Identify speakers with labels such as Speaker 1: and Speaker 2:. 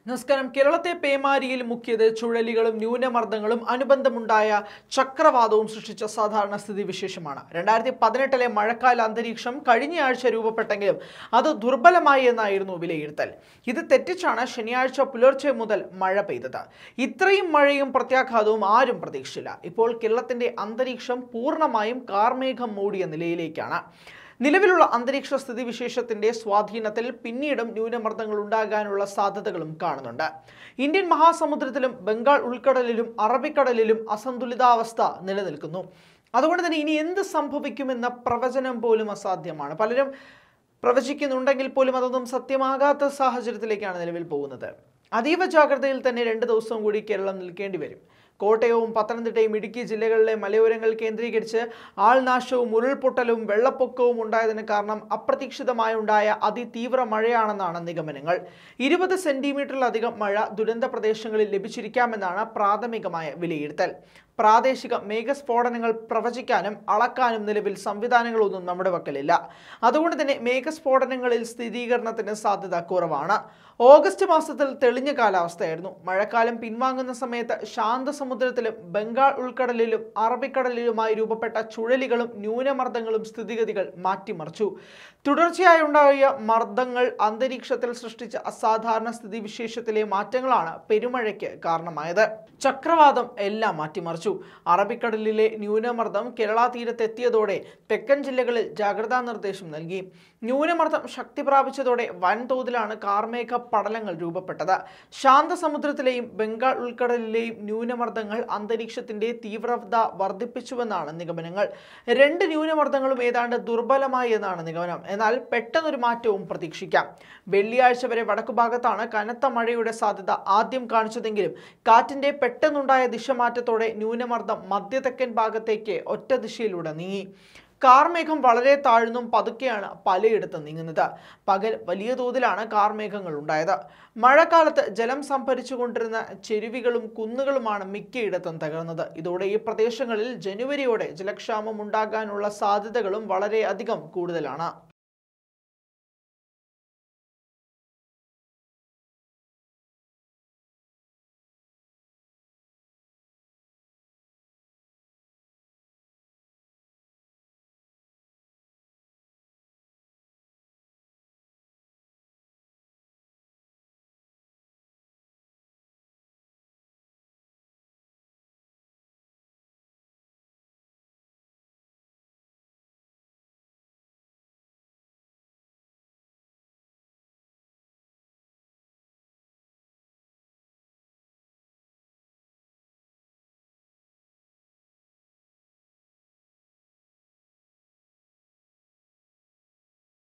Speaker 1: നമസ്കാരം കേരളത്തെ പേമാരിയിൽ മുക്കിയത് ചുഴലികളും ന്യൂനമർദ്ദങ്ങളും അനുബന്ധമുണ്ടായ ചക്രവാതവും സൃഷ്ടിച്ച സാധാരണ സ്ഥിതി വിശേഷമാണ് രണ്ടായിരത്തി പതിനെട്ടിലെ മഴക്കാല അന്തരീക്ഷം കഴിഞ്ഞയാഴ്ച രൂപപ്പെട്ടെങ്കിലും അത് ദുർബലമായി എന്നായിരുന്നു വിലയിരുത്തൽ ഇത് തെറ്റിച്ചാണ് ശനിയാഴ്ച പുലർച്ചെ മുതൽ മഴ പെയ്തത് ഇത്രയും മഴയും പ്രത്യാഘാതവും ആരും പ്രതീക്ഷിച്ചില്ല ഇപ്പോൾ കേരളത്തിന്റെ അന്തരീക്ഷം പൂർണ്ണമായും കാർമേഘം മൂടിയ നിലയിലേക്കാണ് നിലവിലുള്ള അന്തരീക്ഷ സ്ഥിതിവിശേഷത്തിന്റെ സ്വാധീനത്തിൽ പിന്നീടും ന്യൂനമർദ്ദങ്ങൾ ഉണ്ടാകാനുള്ള സാധ്യതകളും കാണുന്നുണ്ട് ഇന്ത്യൻ മഹാസമുദ്രത്തിലും ബംഗാൾ ഉൾക്കടലിലും അറബിക്കടലിലും അസന്തുലിതാവസ്ഥ നിലനിൽക്കുന്നു അതുകൊണ്ട് തന്നെ ഇനി എന്ത് സംഭവിക്കുമെന്ന പ്രവചനം പോലും അസാധ്യമാണ് പലരും പ്രവചിക്കുന്നുണ്ടെങ്കിൽ പോലും അതൊന്നും സത്യമാകാത്ത സാഹചര്യത്തിലേക്കാണ് നിലവിൽ പോകുന്നത് അതീവ ജാഗ്രതയിൽ തന്നെ രണ്ട് ദിവസവും കൂടി കേരളം നിൽക്കേണ്ടി വരും കോട്ടയവും പത്തനംതിട്ടയും ഇടുക്കി ജില്ലകളിലെ മലയോരങ്ങൾ കേന്ദ്രീകരിച്ച് ആൾനാശവും ഉരുൾപൊട്ടലും വെള്ളപ്പൊക്കവും ഉണ്ടായതിന് കാരണം അപ്രതീക്ഷിതമായി ഉണ്ടായ അതിതീവ്ര മഴയാണെന്നാണ് നിഗമനങ്ങൾ ഇരുപത് സെന്റിമീറ്ററിലധികം മഴ ദുരന്ത പ്രദേശങ്ങളിൽ ലഭിച്ചിരിക്കാമെന്നാണ് പ്രാഥമികമായ വിലയിരുത്തൽ പ്രാദേശിക മേഘസ്ഫോടനങ്ങൾ പ്രവചിക്കാനും അളക്കാനും നിലവിൽ സംവിധാനങ്ങളൊന്നും നമ്മുടെ പക്കലില്ല അതുകൊണ്ട് തന്നെ മേഘസ്ഫോടനങ്ങളിൽ സ്ഥിരീകരണത്തിന് സാധ്യത കുറവാണ് ഓഗസ്റ്റ് മാസത്തിൽ തെളിഞ്ഞ കാലാവസ്ഥയായിരുന്നു മഴക്കാലം പിൻവാങ്ങുന്ന സമയത്ത് ശാന്തസമുദ്രത്തിലും ബംഗാൾ ഉൾക്കടലിലും അറബിക്കടലിലുമായി രൂപപ്പെട്ട ചുഴലികളും ന്യൂനമർദ്ദങ്ങളും സ്ഥിതിഗതികൾ മാറ്റിമറിച്ചു തുടർച്ചയായി ഉണ്ടായ മർദ്ദങ്ങൾ അന്തരീക്ഷത്തിൽ സൃഷ്ടിച്ച അസാധാരണ സ്ഥിതിവിശേഷത്തിലെ മാറ്റങ്ങളാണ് പെരുമഴയ്ക്ക് കാരണമായത് ചക്രവാതം എല്ലാം മാറ്റിമറിച്ചു അറബിക്കടലിലെ ന്യൂനമർദ്ദം കേരള തീരത്തെത്തിയതോടെ തെക്കൻ ജില്ലകളിൽ ജാഗ്രതാ നിർദ്ദേശം നൽകി ന്യൂനമർദ്ദം ശക്തി പ്രാപിച്ചതോടെ വൻതോതിലാണ് കാർമേഘ പടലങ്ങൾ രൂപപ്പെട്ടത് ശാന്തസമുദ്രത്തിലെയും ബംഗാൾ ഉൾക്കടലിലെയും ന്യൂനമർദ്ദങ്ങൾ അന്തരീക്ഷത്തിന്റെ തീവ്രത വർദ്ധിപ്പിച്ചുവെന്നാണ് നിഗമനങ്ങൾ രണ്ട് ന്യൂനമർദ്ദങ്ങളും ഏതാണ്ട് ദുർബലമായി എന്നാണ് നിഗമനം എന്നാൽ പെട്ടെന്നൊരു മാറ്റവും പ്രതീക്ഷിക്കാം വെള്ളിയാഴ്ച വരെ വടക്കുഭാഗത്താണ് കനത്ത മഴയുടെ സാധ്യത ആദ്യം കാണിച്ചതെങ്കിലും കാറ്റിന്റെ പെട്ടെന്നുണ്ടായ ദിശമാറ്റത്തോടെ ന്യൂനമർദ്ദം മധ്യതെക്കൻ ഭാഗത്തേക്ക് ഒറ്റ ദിശയിലൂടെ നീങ്ങി കാർമേഘം വളരെ താഴ്ന്നും പതുക്കെയാണ് പലയിടത്തും നീങ്ങുന്നത് പകൽ വലിയ തോതിലാണ് കാർമേഘങ്ങൾ ഉണ്ടായത് മഴക്കാലത്ത് ജലം സംഭരിച്ചുകൊണ്ടിരുന്ന ചെരുവികളും കുന്നുകളുമാണ് മിക്കയിടത്തും തകർന്നത് ഇതോടെ ഈ പ്രദേശങ്ങളിൽ ജനുവരിയോടെ ജലക്ഷാമം ഉണ്ടാകാനുള്ള സാധ്യതകളും വളരെയധികം കൂടുതലാണ്